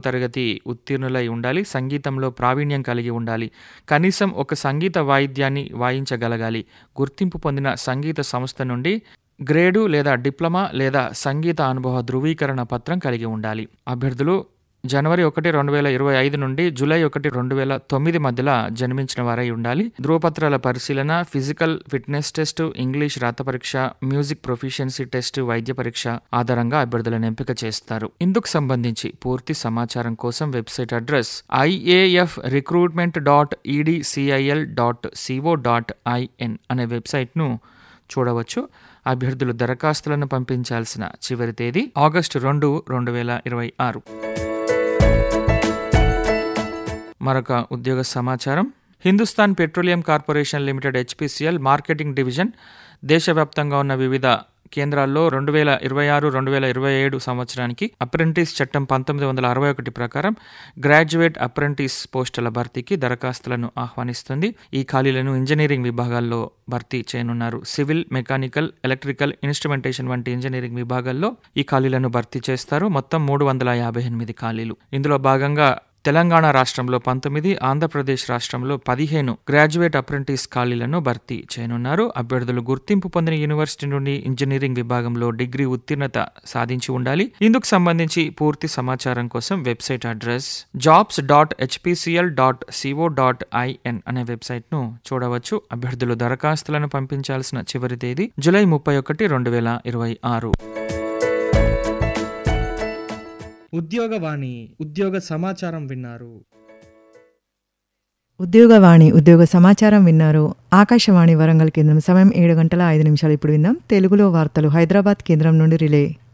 తరగతి ఉత్తీర్ణులై ఉండాలి సంగీతంలో ప్రావీణ్యం కలిగి ఉండాలి కనీసం ఒక సంగీత వాయిద్యాన్ని వాయించగలగాలి గుర్తింపు పొందిన సంగీత సంస్థ నుండి గ్రేడు లేదా డిప్లొమా లేదా సంగీత అనుభవ ధృవీకరణ పత్రం కలిగి ఉండాలి అభ్యర్థులు జనవరి ఒకటి రెండు వేల ఇరవై ఐదు నుండి జూలై ఒకటి రెండు వేల తొమ్మిది మధ్యలో జన్మించిన వారై ఉండాలి ధృవపత్రాల పరిశీలన ఫిజికల్ ఫిట్నెస్ టెస్ట్ ఇంగ్లీష్ రాత పరీక్ష మ్యూజిక్ ప్రొఫిషియన్సీ టెస్ట్ వైద్య పరీక్ష ఆధారంగా అభ్యర్థులను ఎంపిక చేస్తారు ఇందుకు సంబంధించి పూర్తి సమాచారం కోసం website address IAF recruitment dot EDCIL dot CO dot IN అనే వెబ్సైట్ను చూడవచ్చు అభ్యర్థులు దరఖాస్తులను పంపించాల్సిన చివరి తేదీ ఆగస్టు రెండు రెండు వేల ఇరవై ఆరు మరొక ఉద్యోగ సమాచారం Hindustan petroleum corporation limited HPCL marketing division దేశవ్యాప్తంగా ఉన్న వివిధ కేంద్రాల్లో రెండు వేల ఇరవై ఆరు రెండు వేల ఇరవై ఏడు సంవత్సరానికి అప్రెంటిస్ చట్టం పంతొమ్మిది వందల అరవై ఒకటి ప్రకారం గ్రాడ్యుయేట్ అప్రెంటిస్ పోస్టుల భర్తీకి దరఖాస్తులను ఆహ్వానిస్తుంది ఈ ఖాళీలను ఇంజనీరింగ్ విభాగాల్లో భర్తీ చేయనున్నారు సివిల్ మెకానికల్ ఎలక్ట్రికల్ ఇన్స్ట్రుమెంటేషన్ వంటి ఇంజనీరింగ్ విభాగాల్లో ఈ ఖాళీలను భర్తీ చేస్తారు మొత్తం మూడు వందల యాభై ఎనిమిది ఖాళీలు ఇందులో భాగంగా తెలంగాణ రాష్ట్రంలో పంతొమ్మిది ఆంధ్రప్రదేశ్ రాష్ట్రంలో పదిహేను గ్రాడ్యుయేట్ అప్రెంటిస్ ఖాళీలను భర్తీ చేయనున్నారు అభ్యర్థులు గుర్తింపు పొందిన యూనివర్సిటీ నుండి ఇంజనీరింగ్ విభాగంలో డిగ్రీ ఉత్తీర్ణత సాధించి ఉండాలి ఇందుకు సంబంధించి పూర్తి సమాచారం కోసం website address jobs dot HPCL dot CO dot IN అనే వెబ్సైట్ను చూడవచ్చు అభ్యర్థులు దరఖాస్తులను పంపించాల్సిన చివరి తేదీ జూలై ముప్పై ఒకటి రెండు వేల ఇరవై ఆరు ఉద్యోగవాణి ఉద్యోగ సమాచారం విన్నారు ఉద్యోగవాణి ఉద్యోగ సమాచారం విన్నారు ఆకాశవాణి వరంగల్ కేంద్రం సమయం ఏడు గంటల ఐదు నిమిషాలు ఇప్పుడు విందాం తెలుగులో వార్తలు హైదరాబాద్ కేంద్రం నుండి రిలే